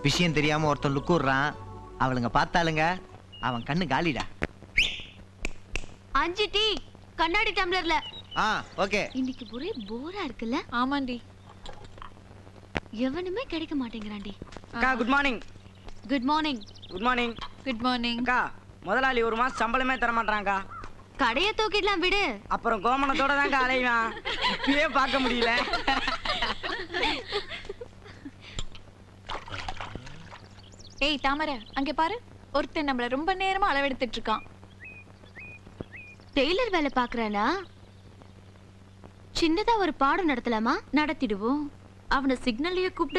விஷயம் தெரியாம ஒருத்தன் லுக்கு விடுறான் அவளுங்க பார்த்தாளுங்க அவன் கண்ணு காலிடா அஞ்சு டீ கண்ணாடி டம்ளர்ல ஆ ஓகே இன்னைக்கு ஒரே போரா இருக்குல்ல ஆமாண்டி எவனுமே கிடைக்க மாட்டேங்கிறான்டி அக்கா good morning good morning good morning good morning அக்கா முதலாளி ஒரு மாசம் சம்பளமே தர மாட்டாங்கக்கா கடைய தூக்கிடலாம் விடு அப்புறம் கோமணத்தோட தான்க்கா அலைவான் இப்பயே பார்க்க முடியல ஏய் தாமரை அங்க பாரு ஒருத்தன் நம்மள ரொம்ப நேரமா அளவெடுத்துட்டு இருக்கான் டெய்லர் வேலை பாக்குறானா சின்னதா ஒரு பாடம் நடத்தலாமா நடத்திடுவோம் அவனை சிக்னல்லையே கூப்பிடு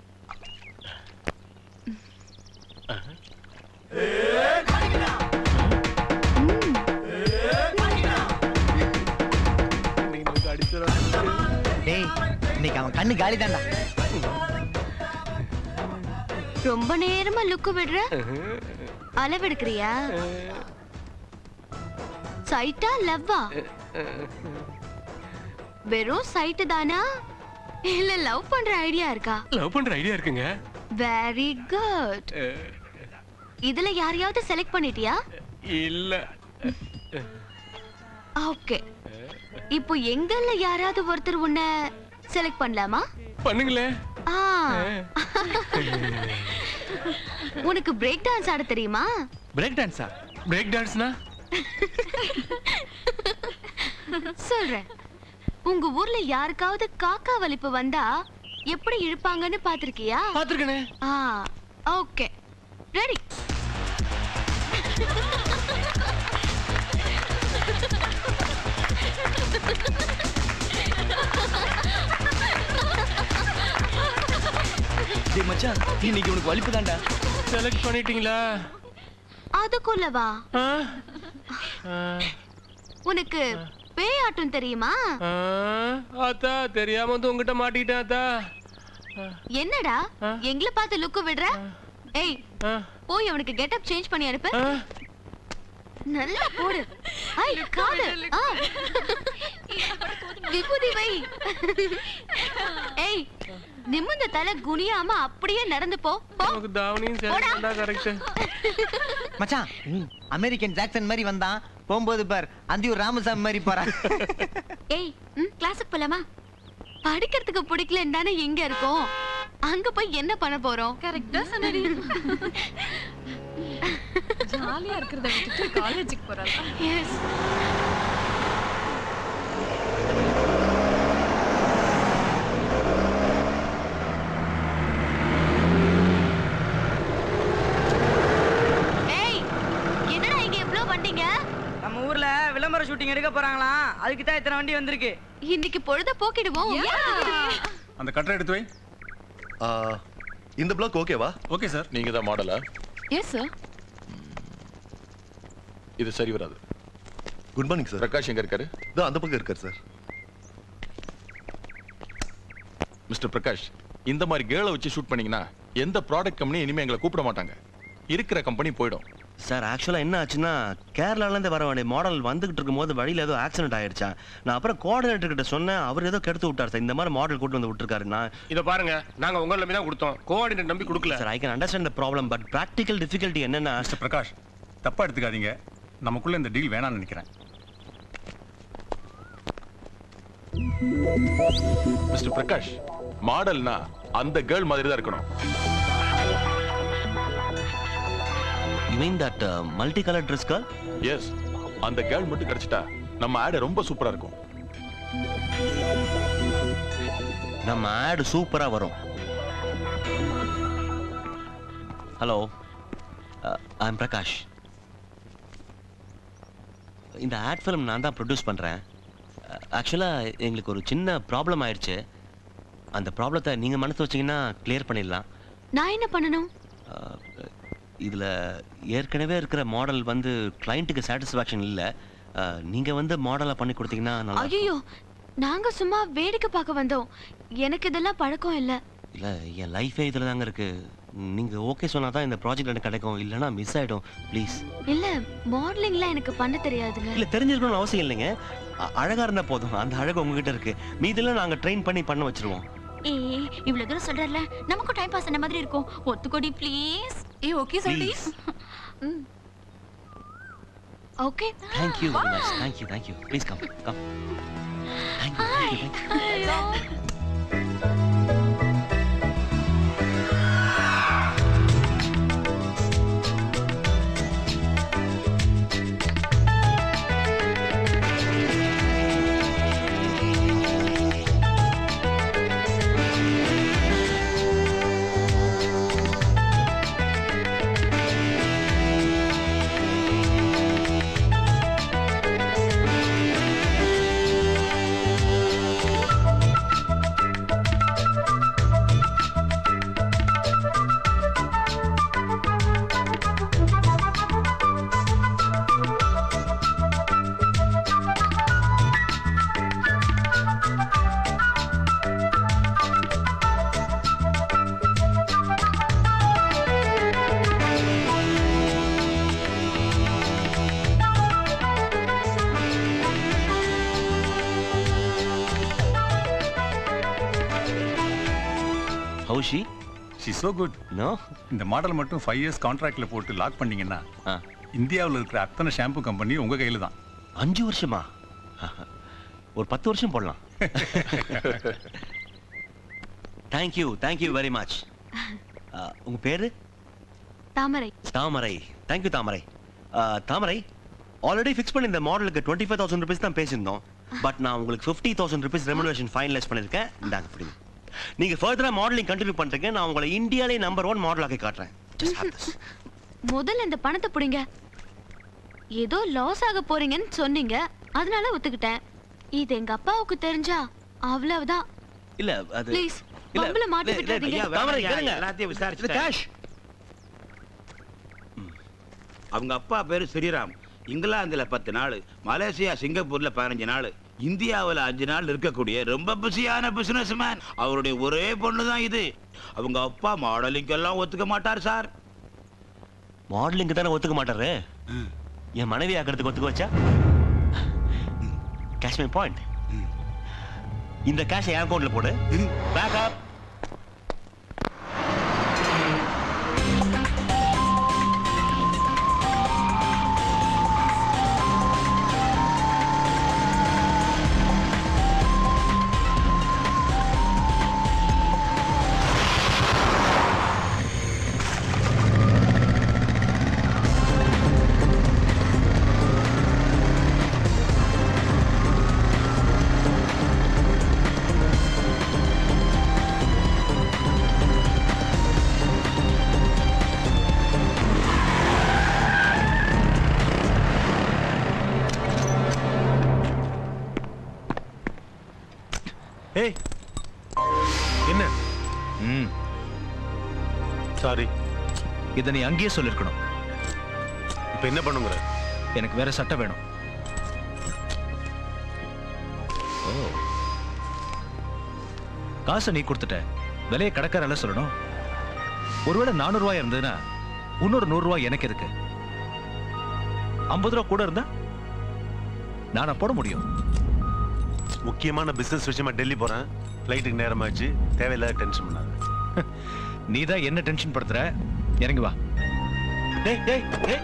டேய் இன்னைக்கு அவன் கண்ணு காலி தான்டா ரொம்ப நேரமா லுக்கு விடுற அளவெடுக்கிறியா சைட்டா லவ்வா வெறும் சைட்டு தானா இல்ல லவ் பண்ற ஐடியா இருக்கா லவ் பண்ற ஐடியா இருக்குங்க வெரி குட் இதுல யாரையாவது செலக்ட் பண்ணிட்டியா இல்ல ஓகே இப்போ எங்கல்ல யாராவது ஒருத்தர் உன்னை செலக்ட் பண்ணலாமா பண்ணுங்களே ஆ உனக்கு பிரேக் டான்ஸ் ஆட தெரியுமா பிரேக் டான்ஸா பிரேக் டான்ஸ்னா சொல்றேன் உங்க ஊர்ல யாருக்காவது காக்கா வலிப்பு வந்தா எப்படி இழுப்பாங்கன்னு பாத்திருக்கியா பாத்துருக்கனே ஆ ஓகே ரெடி டேய் மச்சான் இன்னைக்கு உனக்கு வலிப்பு தான்டா செலக்ட் பண்ணிட்டீங்களா அதுக்குள்ளவா ஆ? ஆ, உனக்கு பேய் ஆட்டம் தெரியுமா ஆ, ஆத்தா தெரியாம வந்து உங்ககிட்ட மாட்டிக்கிட்டேன் ஆத்தா என்னடா எங்களை பார்த்து லுக்கு விடுற ஏய் ஆ, போய் அவனுக்கு கெட்டப் சேஞ்ச் பண்ணி அனுப்பு ஆ. நல்லா போடு ஐ காது ஆ. விபூதி வை ஏய் நிமிர்ந்த தலை குனியாம அப்படியே நடந்து போ போ உனக்கு தாவணியும் போடா. சேர்ந்தா கரெக்ட் மச்சான் அமெரிக்கன் ஜாக்சன் மாதிரி வந்தான் போகும்போது பார் அந்தியூர் ராமசாமி மாதிரி போறான் ஏய் ம் கிளாஸுக்கு போலாமா படிக்கிறதுக்கு பிடிக்கலன்னு தானே எங்க இருக்கோம் அங்க போய் என்ன பண்ண போறோம் கரெக்டா சொன்னடி ஜாலியா இருக்கிறத விட்டுட்டு காலேஜுக்கு போறாள் எஸ் ஏய் என்னடா இங்க இவ்ளோ வண்டிங்க நம்ம ஊர்ல விளம்பர ஷூட்டிங் எடுக்க போறாங்களாம் அதுக்கு தான் இத்தனை வண்டி வந்திருக்கு இன்னைக்கு பொழுத போக்கிடுவோம் அந்த கட்டரை எடுத்து வை ஆ, இந்த பிளாக் ஓகேவா ஓகே சார் நீங்க தான் மாடலா எஸ் சார் இது சரி வராது குட் மார்னிங் சார் பிரகாஷ் எங்க இருக்காரு இதோ அந்த பக்கம் இருக்கார் சார் மிஸ்டர் பிரகாஷ் இந்த மாதிரி கேர்ளை வச்சு ஷூட் பண்ணீங்கன்னா எந்த ப்ராடக்ட் கம்பெனி இனிமே எங்களை கூப்பிட மாட்டாங்க இருக்கிற கம்பெனி போயிடும் சார் ஆக்சுவலாக என்ன ஆச்சுன்னா கேரளாலேருந்து வர வேண்டிய மாடல் வந்துகிட்டு இருக்கும்போது வழியில் ஏதோ ஆக்சிடென்ட் ஆயிடுச்சா நான் அப்புறம் கோஆர்டினேட்டர் கிட்ட சொன்னேன் அவர் ஏதோ கெடுத்து விட்டார் சார் இந்த மாதிரி மாடல் கூட்டு வந்து விட்டுருக்காரு நான் இத பாருங்க நாங்க உங்க நம்பி தான் கொடுத்தோம் கோஆர்டினேட் நம்பி கொடுக்கல sir I can understand the problem but practical difficulty என்னன்னா மிஸ்டர் பிரகாஷ் தப்பா எடுத்துக்காதீங்க நமக்குள்ள இந்த டீல் வேணாம்னு நினைக்கிறேன் மிஸ்டர் பிரகாஷ் மாடல்னா அந்த கேர்ள் மாதிரி தான் இருக்கணும் you mean that multi colour dress கால் எஸ் அந்த கேர்ள் மட்டும் கிடைச்சிட்டா நம்ம ஆடு ரொம்ப சூப்பரா இருக்கும் நம்ம ஆடு சூப்பராக வரும் ஹலோ ஐ எம் பிரகாஷ் இந்த ஆட் ஃபிலிம் நான் தான் ப்ரொடியூஸ் பண்ணுறேன் ஆக்சுவலாக எங்களுக்கு ஒரு சின்ன ப்ராப்ளம் ஆயிடுச்சு அந்த ப்ராப்ளத்தை நீங்கள் மனசு வச்சீங்கன்னா கிளியர் பண்ணிடலாம் நான் என்ன பண்ணணும் இதில் ஏற்கனவே இருக்கிற மாடல் வந்து கிளைண்ட்டுக்கு சாட்டிஸ்ஃபேக்ஷன் இல்லை நீங்கள் வந்து மாடலாக பண்ணி கொடுத்தீங்கன்னா நல்லா ஐயோ நாங்க சும்மா வேடிக்கை பார்க்க வந்தோம் எனக்கு இதெல்லாம் பழக்கம் இல்ல இல்லை என் லைஃபே இதில் தாங்க இருக்குது நீங்கள் ஓகே சொன்னால் தான் இந்த ப்ராஜெக்ட் எனக்கு கிடைக்கும் இல்லைன்னா மிஸ் ஆகிடும் ப்ளீஸ் இல்ல மாடலிங்லாம் எனக்கு பண்ண தெரியாதுங்க இல்லை தெரிஞ்சிருக்கணும்னு அவசியம் இல்லைங்க அ- அழகா இருந்தால் போதும் அந்த அழகு உங்ககிட்ட இருக்கு மீதிலாம் நாங்கள் ட்ரெயின் பண்ணி பண்ண வச்சிருவோம் ஏய் இவ்வளவு தூரம் சொல்றல நமக்கும் டைம் பாஸ் ஆன மாதிரி இருக்கும் ஒத்துக்கோடி ப்ளீஸ் ஏய் ஓகே சொல்லி okay Thank you very much. Thank you, thank you. Please come, come. Thank you, thank you, thank you. ஐயோ How is she? She so good No? இந்த மாடல் மட்டும் ஃபைவ் இயர்ஸ் கான்ட்ராக்ட்ல போட்டு லாக் பண்ணீங்கன்னா ஆ. இந்தியாவில் இருக்கிற அத்தனை ஷாம்பு கம்பெனி உங்க கையில தான் அஞ்சு வருஷமா ஒரு பத்து வருஷம் போடலாம் தேங்க்யூ தேங்க்யூ வெரி மச் உங்க பேரு Thamarai Thamarai thank you Thamarai Uh, Thamarai already fix பண்ணி இந்த மாடலுக்கு டுவெண்ட்டி ஃபைவ் தௌசண்ட் ருபீஸ் தான் பேசியிருந்தோம் பட் நான் உங்களுக்கு fifty thousand rupees remuneration finalise பண்ணியிருக்கேன் இந்தாங்க பிடிங்க நீங்க ஃபர்தரா மாடலிங் கண்டினியூ பண்றீங்க நான் உங்களை இந்தியாலே நம்பர் ஒன் மாடலாக்கி காட்டுறேன் Just have this. முதல்ல இந்த பணத்தை புடிங்க ஏதோ லாஸ் ஆக போறீங்கன்னு சொன்னீங்க அதனால ஒத்துக்கிட்டேன் இது எங்க அப்பாவுக்கு தெரிஞ்சா அவ்வளவுதான் இல்ல அது ப்ளீஸ் இல்ல, பம்புல மாட்டி இல்ல, இல்ல, விட்டுறாதீங்க ஐயா, தாமரை கேளுங்க எல்லாத்தையும் இது விசாரிச்சு கேஷ் அவங்க அப்பா பேரு ஸ்ரீராம் இங்கிலாந்துல பத்து நாள் மலேசியா சிங்கப்பூர்ல பதினஞ்சு நாள் இந்தியாவுல அஞ்சு நாள் இருக்கக்கூடிய ரொம்ப பிஸியான பிசினஸ் மேன் அவருடைய ஒரே பொண்ணு தான் இது அவங்க அப்பா மாடலிங் எல்லாம் ஒத்துக்க மாட்டார் சார் மாடலிங் தானே ஒத்துக்க மாட்டாரு என் மனைவி ஆக்கிறதுக்கு ஒத்துக்க வச்சா கேஷ் மை பாயிண்ட் இந்த கேஷை என் அக்கௌண்ட்ல போடு பேக் அப் ஏய் என்ன ம் சாரி இதை நீ அங்கேயே சொல்லிருக்கணும் இப்போ என்ன பண்ணுங்கிற எனக்கு வேற சட்டை வேணும் ஓ காசை நீ கொடுத்துட்ட விலையை கடைக்காரல சொல்லணும் ஒருவேளை நானூறு ரூபாய் இருந்ததுன்னா இன்னொரு நூறு ரூபாய் எனக்கு இருக்கு ஐம்பது ரூபா கூட இருந்தா நானா போட முடியும் முக்கியமான பிசினஸ் விஷயமா டெல்லி போறேன் ஃப்ளைட்டுக்கு நேரமாச்சு தேவையில்லாத டென்ஷன் பண்ணாத நீ தான் என்ன டென்ஷன் படுத்துற இறங்கி வா டேய் டேய் டேய்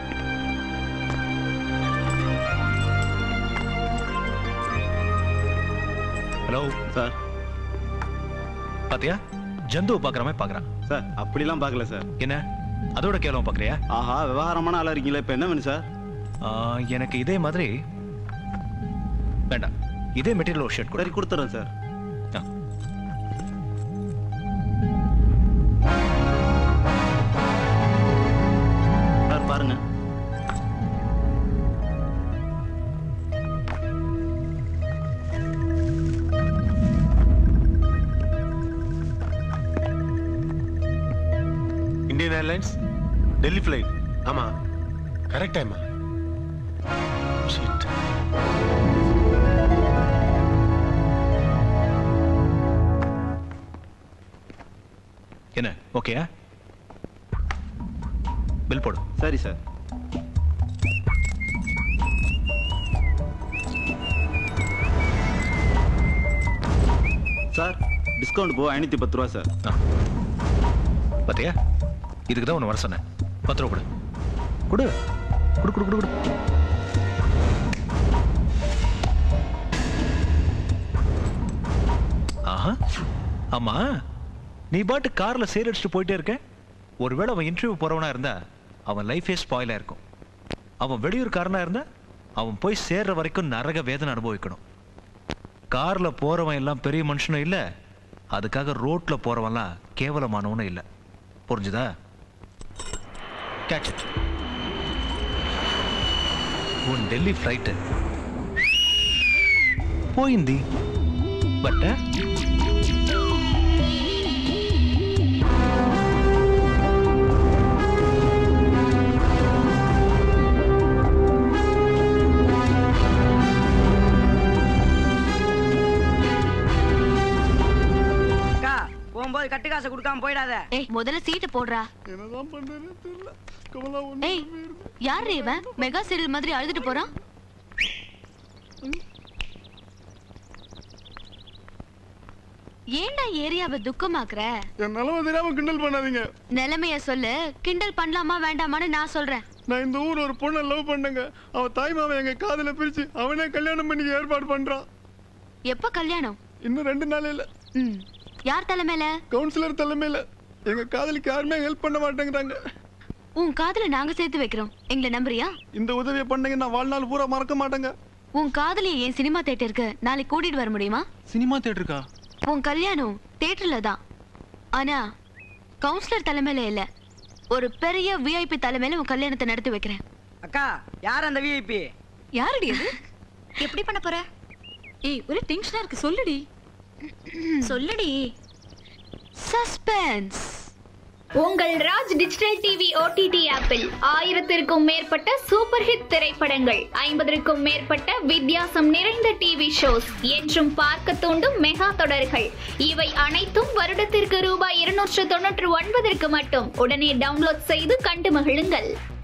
ஹலோ சார் பாத்தியா ஜந்துவை பாக்குற மாதிரி பாக்குறான் சார் அப்படிலாம் பார்க்கல சார் என்ன அதோட கேவலம் பாக்குறியா ஆஹா விவகாரமான ஆளா இருக்கீங்களா இப்போ என்ன வேணும் சார் ஆ, எனக்கு இதே மாதிரி வேண்டாம் இதே மெட்டீரியல் ஒரு ஷர்ட் சரி கொடுத்துறேன் சார் சார் பாருங்க இந்தியன் ஏர்லைன்ஸ் டெல்லி ஃப்ளைட் ஆமா கரெக்ட் டைமா ஷிட் என்ன ஓகேயா பில் போடு சரி சார் சார் டிஸ்கவுண்ட் போக ஐநூற்றி பத்து ரூபா சார் பாத்தியா இதுக்கு தான் ஒன்று வர சொன்னேன் பத்து ரூபா கொடு கொடு கொடு கொடு கொடு கொடு ஆஹா ஆமா நீ பாட்டு கார்ல சேர் அடிச்சுட்டு போயிட்டே இருக்க ஒருவேளை அவன் இன்டர்வியூ போறவனா இருந்தா அவன் லைஃபே ஸ்பாயிலா இருக்கும் அவன் வெளியூர்காரனா இருந்தா அவன் போய் சேர்ற வரைக்கும் நரக வேதனை அனுபவிக்கணும் கார்ல போறவன் எல்லாம் பெரிய மனுஷனும் இல்ல அதுக்காக ரோட்ல போறவன்லாம் கேவலமானவனும் இல்ல புரிஞ்சுதா கேட்ச் இட் உன் டெல்லி ஃப்ளைட்டு போயிந்தி பட் அக்கா போகும்போது கட்டு காசை கொடுக்காம போயிடாத ஏய் முதல்ல சீட்டு போடுறா என்னதான் பண்றது தெரியல கமலா ஏய் யார் இவன் மெகா சீரியல் மாதிரி அழுதுட்டு போறான் ஏன்டா ஏரியாவை துக்கமாக்குற என் நிலவை தெரியாம கிண்டல் பண்ணாதீங்க நிலைமைய சொல்லு கிண்டல் பண்ணலாமா வேண்டாமான்னு நான் சொல்றேன் நான் இந்த ஊர் ஒரு பொண்ணை லவ் பண்ணேங்க அவன் தாய் மாமன் எங்க காதல பிரிச்சு அவனே கல்யாணம் பண்ணி ஏற்பாடு பண்றான் எப்ப கல்யாணம் இன்னும் ரெண்டு நாள் இல்ல ம் யார் தலைமையில கவுன்சிலர் தலைமையில எங்க காதலிக்கு யாருமே ஹெல்ப் பண்ண மாட்டேங்கிறாங்க உன் காதல நாங்க சேர்த்து வைக்கிறோம் எங்களை நம்புறியா இந்த உதவியை பண்ணீங்க நான் வாழ்நாள் பூரா மறக்க மாட்டேங்க உன் காதலியை என் சினிமா தேட்டருக்கு நாளைக்கு கூட்டிட்டு வர முடியுமா சினிமா தேட்டருக்கா உன் கல்யாணம் தேட்டர்ல தான் ஆனா கவுன்சிலர் தலைமையில இல்ல ஒரு பெரிய விஐபி தலைமையில உன் கல்யாணத்தை நடத்தி வைக்கிறேன் அக்கா யார் அந்த விஐபி யாரடி அது எப்படி பண்ண போற ஏய் ஒரே டென்ஷனா இருக்கு சொல்லுடி சொல்லுடி சஸ்பென்ஸ் உங்கள் ராஜ் டிஜிட்டல் டிவி ஓடிடி ஆப்பில் ஆயிரத்திற்கும் மேற்பட்ட சூப்பர் ஹிட் திரைப்படங்கள் ஐம்பதற்கும் மேற்பட்ட வித்தியாசம் நிறைந்த டிவி ஷோஸ் என்றும் பார்க்க தூண்டும் மெகா தொடர்கள் இவை அனைத்தும் வருடத்திற்கு ரூபாய் இருநூற்று தொன்னூற்று ஒன்பதற்கு மட்டும் உடனே டவுன்லோட் செய்து கண்டு மகிழுங்கள்